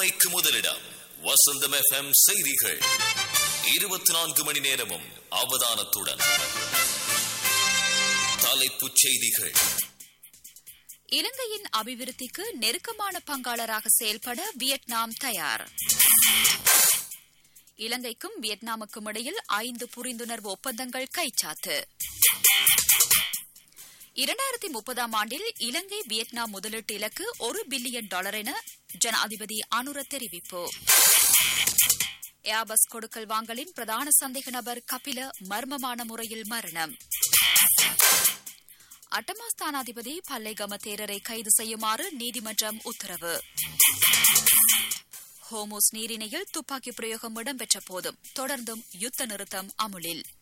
உண்மைக்கு முதலிடம் வசந்தம் எஃப்எம் செய்திகள் இருபத்தி நான்கு மணி நேரமும் அவதானத்துடன் தலைப்புச் செய்திகள் இலங்கையின் அபிவிருத்திக்கு நெருக்கமான பங்காளராக செயல்பட வியட்நாம் தயார் இலங்கைக்கும் வியட்நாமுக்கும் இடையில் ஐந்து புரிந்துணர்வு ஒப்பந்தங்கள் கைச்சாத்து இரண்டாயிரத்தி முப்பதாம் ஆண்டில் இலங்கை வியட்நாம் முதலீட்டு இலக்கு ஒரு பில்லியன் டாலர் என ஜனாதிபதி அனுர தெரிவிப்பு ஏர்பஸ் கொடுக்கல் வாங்கலின் பிரதான சந்தேக நபர் கபில மர்மமான முறையில் மரணம் அட்டமாஸ்தானாதிபதி பல்லைகம தேரரை கைது செய்யுமாறு நீதிமன்றம் உத்தரவு ஹோமோஸ் நீரிணையில் துப்பாக்கி பிரயோகம் இடம்பெற்ற போதும் தொடர்ந்தும் யுத்த நிறுத்தம் அமுலில்